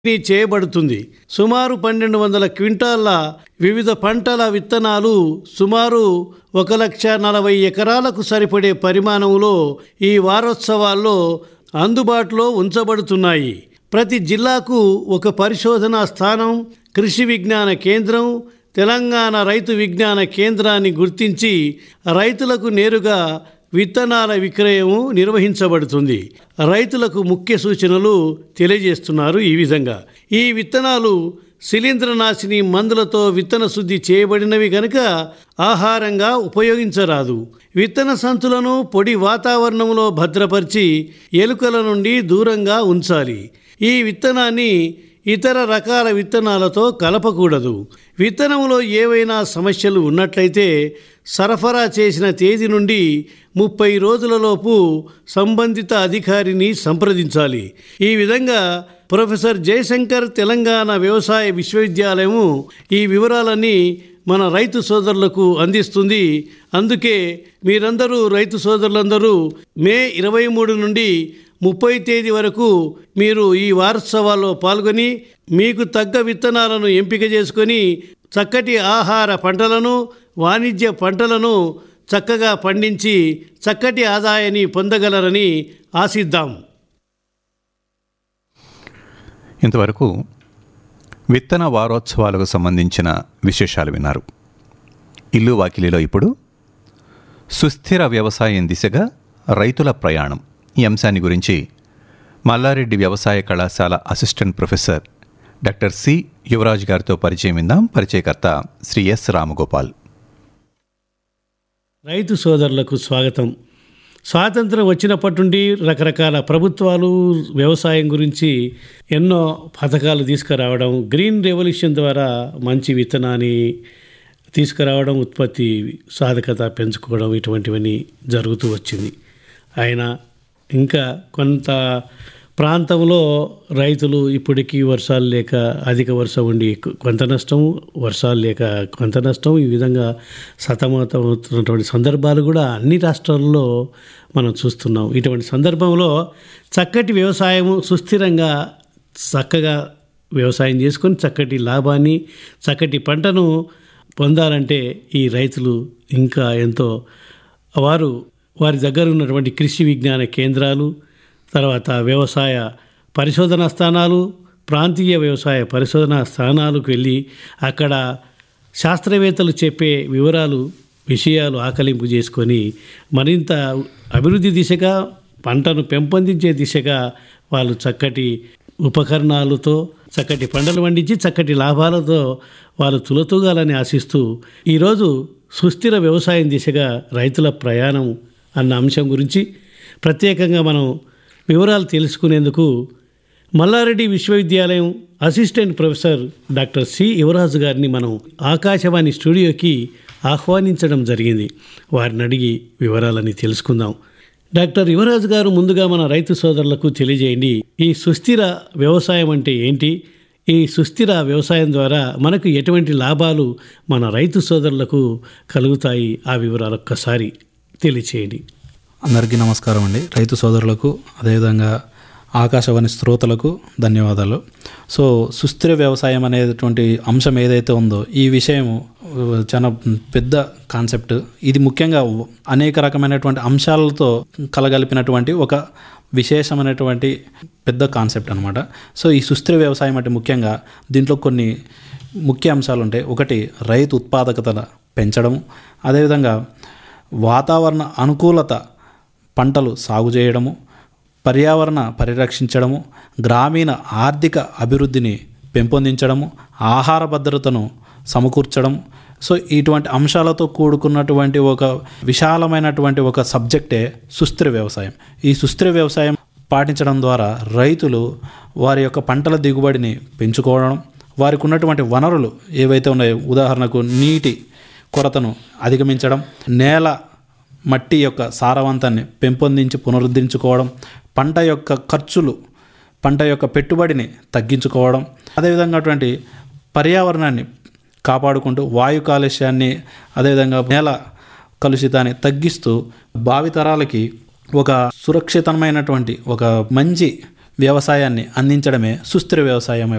పంపిణీ చేయబడుతుంది సుమారు పన్నెండు వందల క్వింటాళ్ల వివిధ పంటల విత్తనాలు సుమారు ఒక లక్ష నలభై ఎకరాలకు సరిపడే పరిమాణంలో ఈ వారోత్సవాల్లో అందుబాటులో ఉంచబడుతున్నాయి ప్రతి జిల్లాకు ఒక పరిశోధనా స్థానం కృషి విజ్ఞాన కేంద్రం తెలంగాణ రైతు విజ్ఞాన కేంద్రాన్ని గుర్తించి రైతులకు నేరుగా విత్తనాల విక్రయము నిర్వహించబడుతుంది రైతులకు ముఖ్య సూచనలు తెలియజేస్తున్నారు ఈ విధంగా ఈ విత్తనాలు శిలీంద్రనాశిని మందులతో విత్తన శుద్ధి చేయబడినవి గనుక ఆహారంగా ఉపయోగించరాదు విత్తన సంచులను పొడి వాతావరణంలో భద్రపరిచి ఎలుకల నుండి దూరంగా ఉంచాలి ఈ విత్తనాన్ని ఇతర రకాల విత్తనాలతో కలపకూడదు విత్తనంలో ఏవైనా సమస్యలు ఉన్నట్లయితే సరఫరా చేసిన తేదీ నుండి ముప్పై రోజులలోపు సంబంధిత అధికారిని సంప్రదించాలి ఈ విధంగా ప్రొఫెసర్ జయశంకర్ తెలంగాణ వ్యవసాయ విశ్వవిద్యాలయము ఈ వివరాలన్నీ మన రైతు సోదరులకు అందిస్తుంది అందుకే మీరందరూ రైతు సోదరులందరూ మే ఇరవై మూడు నుండి ముప్పై తేదీ వరకు మీరు ఈ వారోత్సవాల్లో పాల్గొని మీకు తగ్గ విత్తనాలను ఎంపిక చేసుకొని చక్కటి ఆహార పంటలను వాణిజ్య పంటలను చక్కగా పండించి చక్కటి ఆదాయాన్ని పొందగలరని ఆశిద్దాం ఇంతవరకు విత్తన వారోత్సవాలకు సంబంధించిన విశేషాలు విన్నారు ఇల్లు వాకిలిలో ఇప్పుడు సుస్థిర వ్యవసాయం దిశగా రైతుల ప్రయాణం ఈ అంశాన్ని గురించి మల్లారెడ్డి వ్యవసాయ కళాశాల assistant professor doctor C Yuvaraj గారితో పరిచయం విందాం పరిచయకర్త శ్రీ ఎస్ రామగోపాల్ రైతు సోదరులకు స్వాగతం స్వాతంత్రం వచ్చినప్పటి నుండి రకరకాల ప్రభుత్వాలు వ్యవసాయం గురించి ఎన్నో పథకాలు తీసుకురావడం గ్రీన్ రెవల్యూషన్ ద్వారా మంచి విత్తనాన్ని తీసుకురావడం ఉత్పత్తి సాధకత పెంచుకోవడం ఇటువంటివన్నీ జరుగుతూ వచ్చింది ఆయన ఇంకా కొంత ప్రాంతంలో రైతులు ఇప్పటికీ వర్షాలు లేక అధిక వర్షం ఉండి కొంత నష్టం వర్షాలు లేక కొంత నష్టం ఈ విధంగా సతమతమవుతున్నటువంటి సందర్భాలు కూడా అన్ని రాష్ట్రాల్లో మనం చూస్తున్నాం ఇటువంటి సందర్భంలో చక్కటి వ్యవసాయము సుస్థిరంగా చక్కగా వ్యవసాయం చేసుకొని చక్కటి లాభాన్ని చక్కటి పంటను పొందాలంటే ఈ రైతులు ఇంకా ఎంతో వారు వారి దగ్గర ఉన్నటువంటి కృషి విజ్ఞాన కేంద్రాలు తర్వాత వ్యవసాయ పరిశోధనా స్థానాలు ప్రాంతీయ వ్యవసాయ పరిశోధనా స్థానాలకు వెళ్ళి అక్కడ శాస్త్రవేత్తలు చెప్పే వివరాలు విషయాలు ఆకలింపు చేసుకొని మరింత అభివృద్ధి దిశగా పంటను పెంపొందించే దిశగా వాళ్ళు చక్కటి ఉపకరణాలతో చక్కటి పంటలు పండించి చక్కటి లాభాలతో వాళ్ళు తులతూగాలని ఆశిస్తూ ఈరోజు సుస్థిర వ్యవసాయం దిశగా రైతుల ప్రయాణం అన్న అంశం గురించి ప్రత్యేకంగా మనం వివరాలు తెలుసుకునేందుకు మల్లారెడ్డి విశ్వవిద్యాలయం అసిస్టెంట్ ప్రొఫెసర్ డాక్టర్ సి యువరాజు గారిని మనం ఆకాశవాణి స్టూడియోకి ఆహ్వానించడం జరిగింది వారిని అడిగి వివరాలని తెలుసుకుందాం డాక్టర్ యువరాజు గారు ముందుగా మన రైతు సోదరులకు తెలియజేయండి ఈ సుస్థిర వ్యవసాయం అంటే ఏంటి ఈ సుస్థిర వ్యవసాయం ద్వారా మనకు ఎటువంటి లాభాలు మన రైతు సోదరులకు కలుగుతాయి ఆ వివరాలు ఒక్కసారి తెలియచేయండి అందరికీ నమస్కారం అండి రైతు సోదరులకు అదేవిధంగా ఆకాశవాణి శ్రోతలకు ధన్యవాదాలు సో సుస్థిర వ్యవసాయం అనేటువంటి అంశం ఏదైతే ఉందో ఈ విషయం ఆ, చాలా పెద్ద కాన్సెప్ట్ ఇది ముఖ్యంగా అనేక రకమైనటువంటి అంశాలతో కలగలిపినటువంటి ఒక విశేషమైనటువంటి పెద్ద కాన్సెప్ట్ అనమాట సో ఈ సుస్థిర వ్యవసాయం అంటే ముఖ్యంగా దీంట్లో కొన్ని ముఖ్య అంశాలు ఉంటాయి ఒకటి రైతు ఉత్పాదకత పెంచడం అదేవిధంగా వాతావరణ అనుకూలత పంటలు సాగు చేయడము పర్యావరణ పరిరక్షించడము గ్రామీణ ఆర్థిక అభివృద్ధిని పెంపొందించడము ఆహార భద్రతను సమకూర్చడం సో ఇటువంటి అంశాలతో కూడుకున్నటువంటి ఒక విశాలమైనటువంటి ఒక సబ్జెక్టే సుస్థిర వ్యవసాయం ఈ సుస్థిర వ్యవసాయం పాటించడం ద్వారా రైతులు వారి యొక్క పంటల దిగుబడిని పెంచుకోవడం వారికి ఉన్నటువంటి వనరులు ఏవైతే ఉన్నాయో ఉదాహరణకు నీటి కొరతను అధిగమించడం నేల మట్టి యొక్క సారవంతాన్ని పెంపొందించి పునరుద్ధరించుకోవడం పంట యొక్క ఖర్చులు పంట యొక్క పెట్టుబడిని తగ్గించుకోవడం అదేవిధంగా అటువంటి పర్యావరణాన్ని కాపాడుకుంటూ వాయు కాలుష్యాన్ని అదేవిధంగా నేల కలుషితాన్ని తగ్గిస్తూ భావితరాలకి ఒక సురక్షితమైనటువంటి ఒక మంచి వ్యవసాయాన్ని అందించడమే సుస్థిర వ్యవసాయం